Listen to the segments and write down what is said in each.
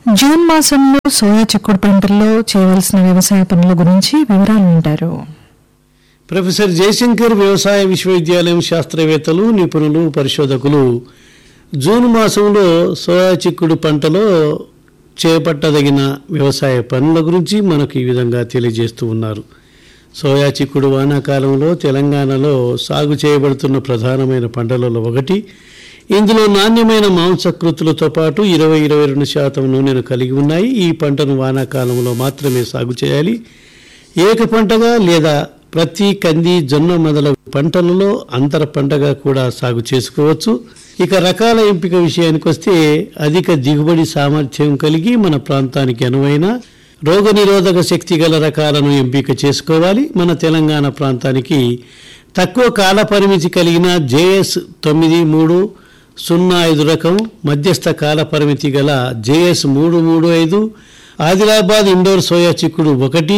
June మాసంలో soya చిక్కుడు పంటల్లో చేయవలసిన వ్యవసాయ పనుల గురించి వివరాలు వింటారు ప్రొఫెసర్ జయశంకర్ వ్యవసాయ విశ్వవిద్యాలయం శాస్త్రవేత్తలు నిపుణులు పరిశోధకులు జూన్ మాసంలో సోయా చిక్కుడు పంటలో చేపట్టదగిన వ్యవసాయ పనుల గురించి మనకు ఈ విధంగా తెలియజేస్తూ ఉన్నారు సోయా చిక్కుడు వానాకాలంలో తెలంగాణలో సాగు చేయబడుతున్న ప్రధానమైన పంటలలో ఒకటి ఇందులో నాణ్యమైన మాంసకృతులతో పాటు ఇరవై ఇరవై రెండు శాతం నూనెను కలిగి ఉన్నాయి ఈ పంటను వానాకాలంలో మాత్రమే సాగు చేయాలి ఏక పంటగా లేదా ప్రతి కంది జొన్న మొదలగు పంటలలో అంతర పంటగా కూడా సాగు చేసుకోవచ్చు ఇక రకాల ఎంపిక విషయానికి వస్తే అధిక దిగుబడి సామర్థ్యం కలిగి మన ప్రాంతానికి అనువైన రోగనిరోధక శక్తి గల రకాలను ఎంపిక చేసుకోవాలి మన తెలంగాణ ప్రాంతానికి తక్కువ కాల పరిమితి కలిగిన జేఎస్ తొమ్మిది మూడు సున్నా ఐదు రకం మధ్యస్థ కాల పరిమితి గల జేఎస్ మూడు మూడు ఐదు ఆదిలాబాద్ ఇండోర్ సోయా చిక్కుడు ఒకటి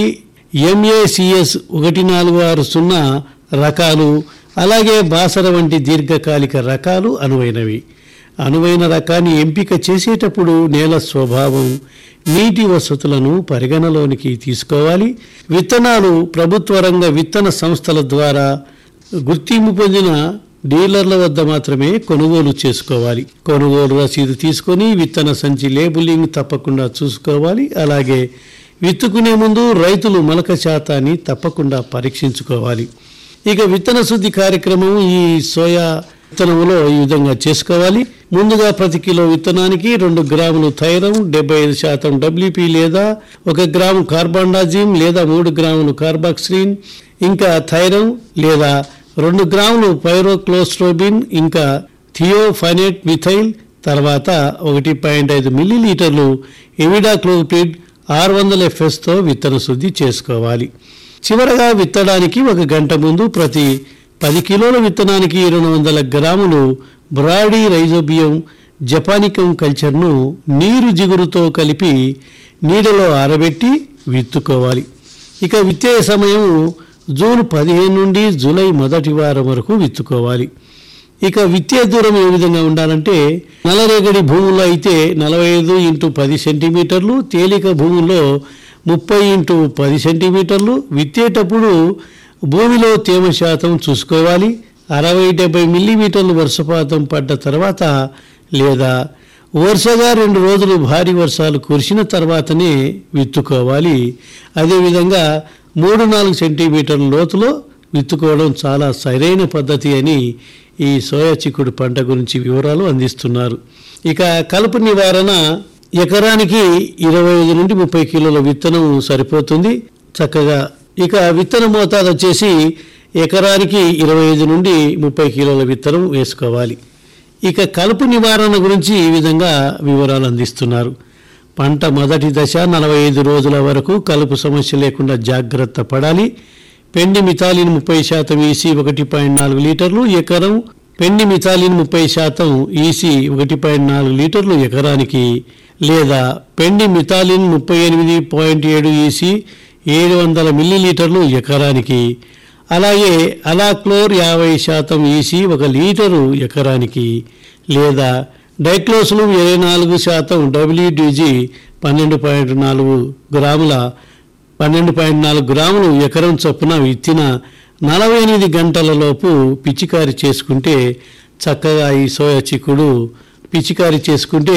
ఎంఏసిఎస్ ఒకటి నాలుగు ఆరు సున్నా రకాలు అలాగే బాసర వంటి దీర్ఘకాలిక రకాలు అనువైనవి అనువైన రకాన్ని ఎంపిక చేసేటప్పుడు నేల స్వభావం నీటి వసతులను పరిగణలోనికి తీసుకోవాలి విత్తనాలు ప్రభుత్వ రంగ విత్తన సంస్థల ద్వారా గుర్తింపు పొందిన డీలర్ల వద్ద మాత్రమే కొనుగోలు చేసుకోవాలి కొనుగోలు రసీదు తీసుకొని విత్తన సంచి లేబులింగ్ తప్పకుండా చూసుకోవాలి అలాగే విత్తుకునే ముందు రైతులు మొలక శాతాన్ని తప్పకుండా పరీక్షించుకోవాలి ఇక విత్తన శుద్ధి కార్యక్రమం ఈ సోయా విత్తనంలో ఈ విధంగా చేసుకోవాలి ముందుగా ప్రతి కిలో విత్తనానికి రెండు గ్రాములు థైరం డెబ్బై ఐదు శాతం డబ్ల్యూపీ లేదా ఒక గ్రాము కార్బాండాజిమ్ లేదా మూడు గ్రాములు కార్బాక్సిలిన్ ఇంకా థైరం లేదా రెండు గ్రాములు పైరోక్లోస్ట్రోబిన్ ఇంకా థియోఫైనేట్ మిథైల్ తర్వాత ఒకటి పాయింట్ ఐదు మిల్లీలీటర్లు ఎవిడాక్లోపిడ్ ఆరు వందల ఎఫ్ఎస్తో విత్తన శుద్ధి చేసుకోవాలి చివరగా విత్తడానికి ఒక గంట ముందు ప్రతి పది కిలోల విత్తనానికి రెండు వందల గ్రాములు బ్రాడీ రైజోబియం జపానికం కల్చర్ను నీరు జిగురుతో కలిపి నీడలో ఆరబెట్టి విత్తుకోవాలి ఇక విత్తే సమయం జూన్ పదిహేను నుండి జూలై మొదటి వారం వరకు విత్తుకోవాలి ఇక విత్తే దూరం ఏ విధంగా ఉండాలంటే నల్లరేగడి భూముల్లో అయితే నలభై ఐదు ఇంటూ పది సెంటీమీటర్లు తేలిక భూముల్లో ముప్పై ఇంటూ పది సెంటీమీటర్లు విత్తేటప్పుడు భూమిలో తేమ శాతం చూసుకోవాలి అరవై డెబ్బై మిల్లీమీటర్లు వర్షపాతం పడ్డ తర్వాత లేదా వరుసగా రెండు రోజులు భారీ వర్షాలు కురిసిన తర్వాతనే విత్తుకోవాలి అదేవిధంగా మూడు నాలుగు సెంటీమీటర్ల లోతులో విత్తుకోవడం చాలా సరైన పద్ధతి అని ఈ సోయా చిక్కుడు పంట గురించి వివరాలు అందిస్తున్నారు ఇక కలుపు నివారణ ఎకరానికి ఇరవై ఐదు నుండి ముప్పై కిలోల విత్తనం సరిపోతుంది చక్కగా ఇక విత్తన మోతాదు వచ్చేసి ఎకరానికి ఇరవై ఐదు నుండి ముప్పై కిలోల విత్తనం వేసుకోవాలి ఇక కలుపు నివారణ గురించి ఈ విధంగా వివరాలు అందిస్తున్నారు పంట మొదటి దశ నలభై ఐదు రోజుల వరకు కలుపు సమస్య లేకుండా జాగ్రత్త పడాలి పెండి మిథాలిన్ ముప్పై శాతం ఈసీ ఒకటి పాయింట్ నాలుగు లీటర్లు ఎకరం పెండి మిథాలిన్ ముప్పై శాతం ఈసీ ఒకటి పాయింట్ నాలుగు లీటర్లు ఎకరానికి లేదా పెండి మిథాలిన్ ముప్పై ఎనిమిది పాయింట్ ఏడు ఈసీ ఏడు వందల మిల్లీలీటర్లు ఎకరానికి అలాగే అలాక్లోర్ యాభై శాతం ఈసీ ఒక లీటరు ఎకరానికి లేదా డైక్లోసులు ఇరవై నాలుగు శాతం డబ్ల్యూడిజి పన్నెండు పాయింట్ నాలుగు గ్రాముల పన్నెండు పాయింట్ నాలుగు గ్రాములు ఎకరం చొప్పున విత్తిన నలభై ఎనిమిది గంటలలోపు పిచికారి చేసుకుంటే చక్కగా ఈ సోయా చిక్కుడు పిచికారి చేసుకుంటే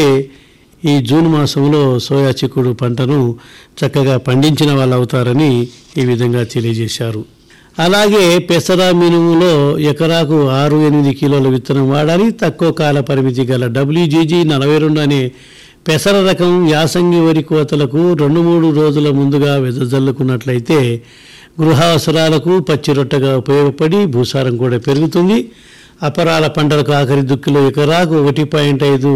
ఈ జూన్ మాసంలో సోయా చిక్కుడు పంటను చక్కగా పండించిన వాళ్ళు అవుతారని ఈ విధంగా తెలియజేశారు అలాగే పెసర మినుములో ఎకరాకు ఆరు ఎనిమిది కిలోల విత్తనం వాడాలి తక్కువ కాల పరిమితి గల డబ్ల్యూజీజీ నలభై రెండు అనే పెసర రకం యాసంగి వరి కోతలకు రెండు మూడు రోజుల ముందుగా వెదజల్లుకున్నట్లయితే గృహ అవసరాలకు పచ్చి రొట్టెగా ఉపయోగపడి భూసారం కూడా పెరుగుతుంది అపరాల పంటలకు ఆఖరి దుక్కిలో ఎకరాకు ఒకటి పాయింట్ ఐదు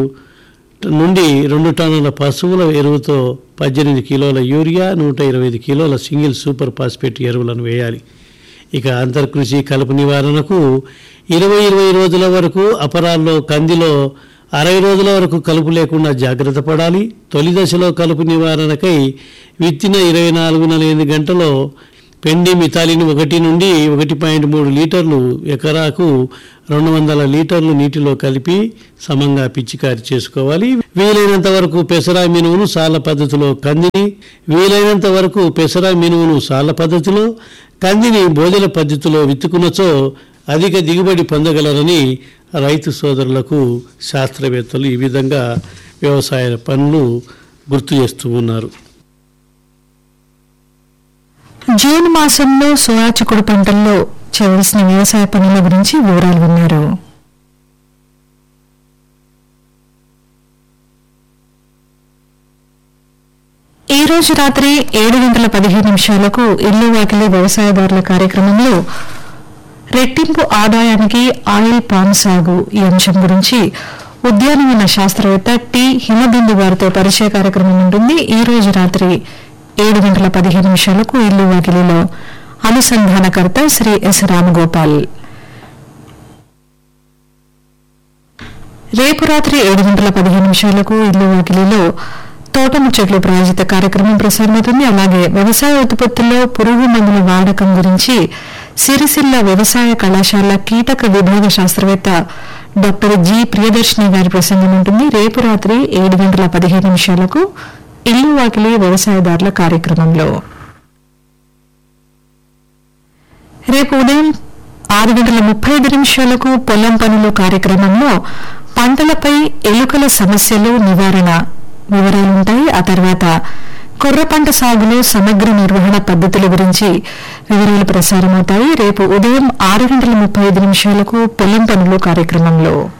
నుండి రెండు టన్నుల పశువుల ఎరువుతో పద్దెనిమిది కిలోల యూరియా నూట ఇరవై ఐదు కిలోల సింగిల్ సూపర్ ఫాస్ఫేట్ ఎరువులను వేయాలి ఇక అంతర్కృషి కలుపు నివారణకు ఇరవై ఇరవై రోజుల వరకు అపరాల్లో కందిలో అరవై రోజుల వరకు కలుపు లేకుండా జాగ్రత్త పడాలి తొలి దశలో కలుపు నివారణకై విత్తిన ఇరవై నాలుగు నలభై ఎనిమిది గంటలో పెండి మిథాలిన్ ఒకటి నుండి ఒకటి పాయింట్ మూడు లీటర్లు ఎకరాకు రెండు వందల లీటర్లు నీటిలో కలిపి సమంగా పిచికారి చేసుకోవాలి వీలైనంత వరకు పెసరా మినువును సాల పద్ధతిలో కందిని వీలైనంత వరకు పెసరా మినువును సాల పద్ధతిలో కందిని భోజన పద్ధతిలో విత్తుకున్నచో అధిక దిగుబడి పొందగలరని రైతు సోదరులకు శాస్త్రవేత్తలు ఈ విధంగా వ్యవసాయ పనులు గుర్తు చేస్తూ ఉన్నారు జూన్ మాసంలో సోయా చిక్కుడు పంటల్లో చేయవలసిన వ్యవసాయ పనుల గురించి వివరాలు విన్నారు ఈ రోజు రాత్రి ఏడు గంటల పదిహేను నిమిషాలకు ఇల్లు వాకిలి వ్యవసాయదారుల కార్యక్రమంలో రెట్టింపు ఆదాయానికి ఆయిల్ పామ్ సాగు ఈ అంశం గురించి ఉద్యానవన శాస్త్రవేత్త టి హిమబిందు గారితో పరిచయ కార్యక్రమం ఉంటుంది ఈ రోజు రాత్రి ఏడు గంటల పదిహేను నిమిషాలకు ఇల్లు వాకిలిలో అనుసంధానకర్త శ్రీ ఎస్ రామగోపాల్ రేపు రాత్రి ఏడు గంటల పదిహేను నిమిషాలకు ఇల్లు వాకిలిలో తోట ముచ్చట్లు ప్రాయోజిత కార్యక్రమం ప్రసారమవుతుంది అలాగే వ్యవసాయ ఉత్పత్తుల్లో పురుగు మందుల వాడకం గురించి సిరిసిల్ల వ్యవసాయ కళాశాల కీటక విభాగ శాస్త్రవేత్త డాక్టర్ జి ప్రియదర్శిని గారి ప్రసంగం ఉంటుంది రేపు రాత్రి ఏడు గంటల పదిహేను నిమిషాలకు ఇల్లు వాకిలి వ్యవసాయదారుల కార్యక్రమంలో రేపు ఉదయం ఆరు గంటల ముప్పై ఐదు నిమిషాలకు పొలం పనులు కార్యక్రమంలో పంటలపై ఎలుకల సమస్యలు నివారణ వివరాలుంటాయి ఆ తర్వాత కొర్ర పంట సాగులో సమగ్ర నిర్వహణ పద్ధతుల గురించి వివరాలు ప్రసారమవుతాయి రేపు ఉదయం ఆరు గంటల ముప్పై ఐదు నిమిషాలకు పొలం పనులు కార్యక్రమంలో